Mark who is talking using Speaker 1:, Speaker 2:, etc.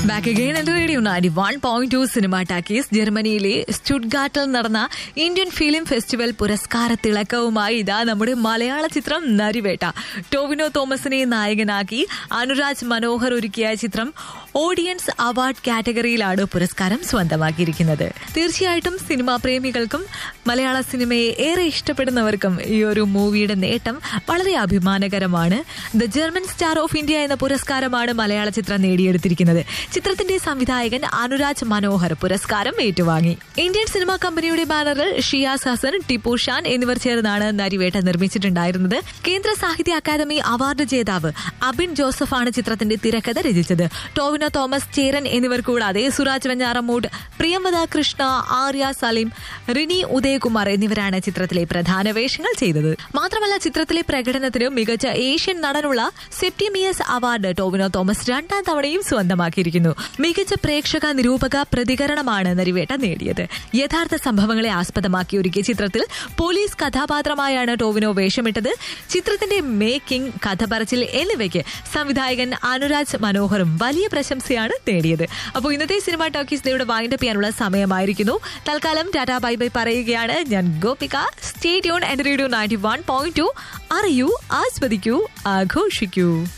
Speaker 1: back again എന്റെ radio ninety one point two cinema talkies ജർമ്മനിയിലെ സ്റ്റുഡ്ഗാട്ടിൽ നടന്ന ഇന്ത്യൻ ഫിലിം ഫെസ്റ്റിവൽ പുരസ്കാര തിളക്കവുമായി ഇതാ നമ്മുടെ മലയാള ചിത്രം നരിവേട്ട ടോവിനോ തോമസിനെ നായകനാക്കി അനുരാജ് മനോഹർ ഒരുക്കിയ ചിത്രം ഓഡിയൻസ് അവാർഡ് കാറ്റഗറിയിലാണ് പുരസ്കാരം സ്വന്തമാക്കിയിരിക്കുന്നത് തീർച്ചയായിട്ടും സിനിമാ പ്രേമികൾക്കും മലയാള സിനിമയെ ഏറെ ഇഷ്ടപ്പെടുന്നവർക്കും ഈ ഒരു മൂവിയുടെ നേട്ടം വളരെ അഭിമാനകരമാണ് the German star of India എന്ന പുരസ്കാരമാണ് മലയാള ചിത്രം നേടിയെടുത്തിരിക്കുന്നത് ചിത്രത്തിന്റെ സംവിധായകൻ അനുരാജ് മനോഹർ പുരസ്കാരം ഏറ്റുവാങ്ങി ഇന്ത്യൻ സിനിമാ കമ്പനിയുടെ ബാനറിൽ ഷിയാസ് ഹസൻ ടിപ്പു ഷാൻ എന്നിവർ ചേർന്നാണ് നരിവേട്ട നിർമ്മിച്ചിട്ടുണ്ടായിരുന്നത് കേന്ദ്ര സാഹിത്യ അക്കാദമി അവാർഡ് ജേതാവ് അബിൻ ജോസഫാണ് ചിത്രത്തിന്റെ തിരക്കഥ രചിച്ചത് ടോവിനോ തോമസ് ചേരൻ എന്നിവർ കൂടാതെ സുരാജ് വെഞ്ഞാറമൂട് പ്രിയംവദ കൃഷ്ണ ആര്യ സലീം റിനി ഉദയകുമാർ എന്നിവരാണ് ചിത്രത്തിലെ പ്രധാന വേഷങ്ങൾ ചെയ്തത് മാത്രമല്ല ചിത്രത്തിലെ പ്രകടനത്തിന് മികച്ച ഏഷ്യൻ നടനുള്ള സെപ്റ്റിമിയസ് അവാർഡ് ടോവിനോ തോമസ് രണ്ടാം തവണയും സ്വന്തമാക്കിയിരിക്കുന്നു മികച്ച പ്രേക്ഷക നിരൂപക പ്രതികരണമാണ് നരിവേട്ട നേടിയത് യഥാർത്ഥ സംഭവങ്ങളെ ആസ്പദമാക്കി ഒരുക്കിയ ചിത്രത്തിൽ പോലീസ് കഥാപാത്രമായാണ് ടോവിനോ വേഷമിട്ടത് ചിത്രത്തിന്റെ മേക്കിംഗ് കഥ പറച്ചിൽ എന്നിവയ്ക്ക് സംവിധായകൻ അനുരാജ് മനോഹറും വലിയ പ്രശംസയാണ് നേടിയത് അപ്പോൾ ഇന്നത്തെ സിനിമ ടോക്കീസ് ഇവിടെ വൈൻഡപ്പ് ചെയ്യാനുള്ള സമയമായിരിക്കുന്നു തൽക്കാലം ടാറ്റാ ബൈ ബൈ പറയുകയാണ് ഞാൻ ഗോപിക സ്റ്റേഡിയോൺ എന്റെ radio ninety one point two അറിയൂ ആസ്വദിക്കൂ ആഘോഷിക്കൂ